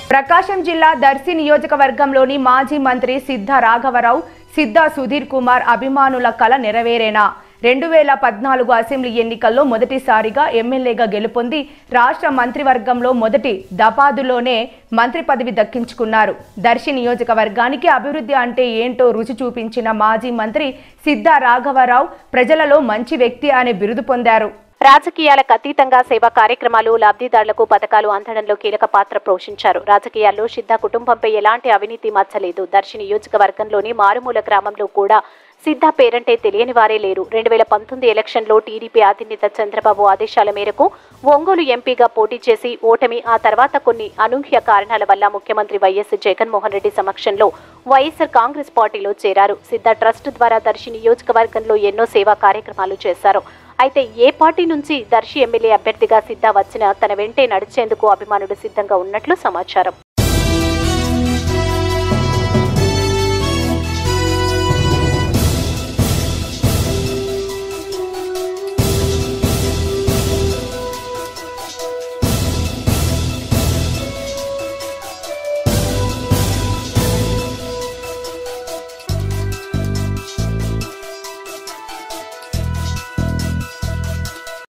ప్రకాశం జిల్లా దర్శి నియోజకవర్గంలోని మాజీ మంత్రి సిద్ధ రాఘవరావు సిద్ధ సుధీర్ కుమార్ అభిమానుల కల నెరవేరేనా రెండు వేల పద్నాలుగు అసెంబ్లీ ఎన్నికల్లో మొదటిసారిగా ఎమ్మెల్యేగా గెలుపొంది రాష్ట్ర మంత్రివర్గంలో మొదటి దపాదులోనే మంత్రి పదవి దక్కించుకున్నారు దర్శి నియోజకవర్గానికి అభివృద్ధి అంటే ఏంటో రుచి చూపించిన మాజీ మంత్రి సిద్ధ రాఘవరావు ప్రజలలో మంచి వ్యక్తి అనే బిరుదు పొందారు రాజకీయాలకు అతీతంగా సేవా కార్యక్రమాలు లబ్ధిదారులకు పథకాలు అందడంలో కీలక పాత్ర పోషించారు రాజకీయాల్లో సిద్ధ కుటుంబంపై ఎలాంటి అవినీతి మచ్చలేదు దర్శి నియోజకవర్గంలోని మారుమూల గ్రామంలో కూడా సిద్ధ పేరంటే తెలియని వారే లేరు రెండు వేల పంతొమ్మిది ఎలక్షన్లో టీడీపీ అధినేత చంద్రబాబు ఆదేశాల మేరకు ఒంగోలు ఎంపీగా పోటీ చేసి ఓటమి ఆ తర్వాత కొన్ని అనూహ్య కారణాల వల్ల ముఖ్యమంత్రి వైఎస్ జగన్మోహన్ రెడ్డి సమక్షంలో వైఎస్ఆర్ కాంగ్రెస్ పార్టీలో చేరారు సిద్ధ ట్రస్ట్ ద్వారా దర్శి నియోజకవర్గంలో ఎన్నో సేవా కార్యక్రమాలు చేశారు అయితే ఏ పార్టీ నుంచి దర్శి ఎమ్మెల్యే అభ్యర్థిగా సిద్ధ వచ్చినా తన వెంటే నడిచేందుకు అభిమానులు సిద్ధంగా ఉన్నట్లు సమాచారం